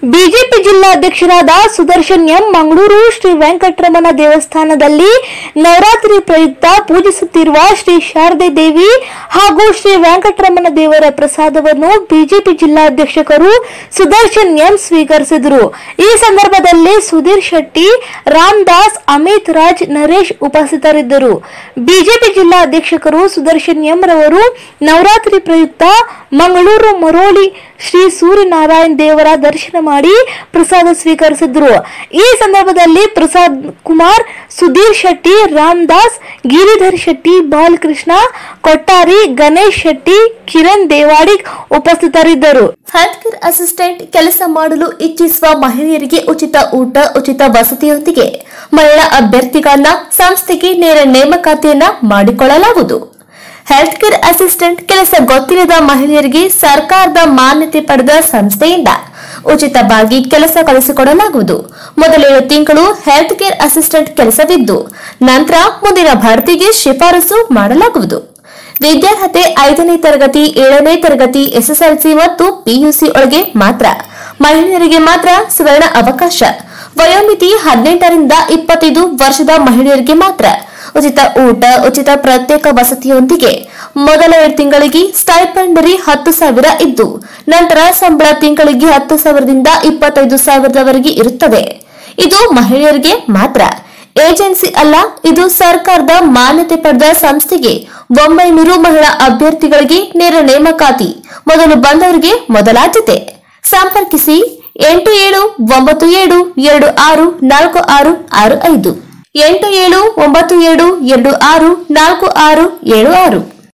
BJP ಜಿಲ್ಲಾಧ್ಯಕ್ಷರಾದ Sudarshan M Mangaluru Shri Venkataramana ದೇವಸ್ಥಾನದಲ್ಲಿ ನವರಾತ್ರಿ ಪ್ರಯುಕ್ತ ಪೂಜಿಸುತ್ತಿರುವ ಶ್ರೀ ಶಾರದೆ ದೇವಿ ಹಾಗೂ ಶ್ರೀ ವೆಂಕಟರಮಣ ದೇವರ ಪ್ರಸಾದವನ್ನು ಬಿಜೆಪಿ ಜಿಲ್ಲಾಧ್ಯಕ್ಷರು ಸುದರ್ಶನ್ ಎಂ ಸ್ವೀಕರಿಸಿದರು ಈ ಸಂದರ್ಭದಲ್ಲಿ ಸುಧೀರ್ ಶೆಟ್ಟಿ ರಾಮದಾಸ್ ಅಮಿತ್ ರಾಜ್ ನರೇಶ್ ಉಪಸ್ಥಿತರಿದ್ದರು ಬಿಜೆಪಿ ಜಿಲ್ಲಾಧ್ಯಕ್ಷರು ಸುದರ್ಶನ್ ಎಂ ರವರು ನವರಾತ್ರಿ ಪ್ರಯುಕ್ತ ಮಂಗಳೂರು ಮರೋಳಿ ಶ್ರೀ ಸೂರ್ಯನಾರಾಯಣ ದೇವರ ದರ್ಶನ ಮಾಡಿ ಪ್ರಸಾದ ಸ್ವೀಕರಿಸಿದ್ರು ಈ ಸಂದರ್ಭದಲ್ಲಿ ಪ್ರಸಾದ್ ಕುಮಾರ್ ಸುಧೀರ್ ಶೆಟ್ಟಿ ರಾಮದಾಸ್ ಗಿರಿಧರ್ ಶೆಟ್ಟಿ ಬಾಲಕೃಷ್ಣ ಕೊಟ್ಟಾರಿ ಗಣೇಶ್ ಶೆಟ್ಟಿ ಕಿರಣ್ ದೇವಾಡಿ ಉಪಸ್ಥಿತರಿದ್ದರು ಹೆಲ್ತ್ ಕೇರ್ ಅಸಿಸ್ಟೆಂಟ್ ಕೆಲಸ ಮಾಡಲು ಇಚ್ಛಿಸುವ ಮಹಿಳೆಯರಿಗೆ ಉಚಿತ ಊಟ ಉಚಿತ ವಸತಿಯೊಂದಿಗೆ ಮಹಿಳಾ ಅಭ್ಯರ್ಥಿಗಳನ್ನ ಸಂಸ್ಥೆಗೆ ನೇರ ನೇಮಕಾತಿಯನ್ನ ಮಾಡಿಕೊಳ್ಳಲಾಗುವುದು ಹೆಲ್ತ್ ಕೇರ್ ಅಸಿಸ್ಟೆಂಟ್ ಕೆಲಸ ಗೊತ್ತಿಲ್ಲದ ಮಹಿಳೆಯರಿಗೆ ಸರ್ಕಾರದ ಮಾನ್ಯತೆ ಪಡೆದ ಸಂಸ್ಥೆಯಿಂದ ಉಚಿತವಾಗಿ ಕೆಲಸ ಕಲಿಸಿಕೊಡಲಾಗುವುದು ಮೊದಲೇಳು ತಿಂಗಳು ಹೆಲ್ತ್ ಕೇರ್ ಅಸಿಸ್ಟೆಂಟ್ ಕೆಲಸವಿದ್ದು ನಂತರ ಮುಂದಿನ ಭರ್ತಿಗೆ ಶಿಫಾರಸು ಮಾಡಲಾಗುವುದು ವಿದ್ಯಾರ್ಹತೆ ಐದನೇ ತರಗತಿ ಏಳನೇ ತರಗತಿ ಎಸ್ಎಸ್ಎಲ್ಸಿ ಮತ್ತು ಪಿಯುಸಿ ಒಳಗೆ ಮಾತ್ರ ಮಹಿಳೆಯರಿಗೆ ಮಾತ್ರ ಸುವರ್ಣ ಅವಕಾಶ ವಯೋಮಿತಿ ಹದಿನೆಂಟರಿಂದ ಇಪ್ಪತ್ತೈದು ವರ್ಷದ ಮಹಿಳೆಯರಿಗೆ ಮಾತ್ರ ಉಚಿತ ಊಟ ಉಚಿತ ಪ್ರತ್ಯೇಕ ವಸತಿಯೊಂದಿಗೆ ಮೊದಲ ಎರಡು ತಿಂಗಳಿಗೆ ಸ್ಟೈಪೆಂಡರಿ ಹತ್ತು ಸಾವಿರ ಇದ್ದು ನಂತರ ಸಂಬಳ ತಿಂಗಳಿಗೆ ಹತ್ತು ಸಾವಿರದಿಂದ ಇಪ್ಪತ್ತೈದು ಸಾವಿರದವರೆಗೆ ಇರುತ್ತದೆ ಇದು ಮಹಿಳೆಯರಿಗೆ ಮಾತ್ರ ಏಜೆನ್ಸಿ ಅಲ್ಲ ಇದು ಸರ್ಕಾರದ ಮಾನ್ಯತೆ ಪಡೆದ ಸಂಸ್ಥೆಗೆ ಒಂಬೈನೂರು ಮಹಿಳಾ ಅಭ್ಯರ್ಥಿಗಳಿಗೆ ನೇರ ನೇಮಕಾತಿ ಮೊದಲು ಬಂದವರಿಗೆ ಮೊದಲಾದ್ಯತೆ ಸಂಪರ್ಕಿಸಿ ಎಂಟು ಏಳು ಒಂಬತ್ತು ಏಳು ಎರಡು ಆರು ನಾಲ್ಕು ಆರು ಆರು ಐದು ಎಂಟು ಏಳು ಒಂಬತ್ತು ಏಳು ಎರಡು ಆರು ನಾಲ್ಕು ಆರು ಏಳು ಆರು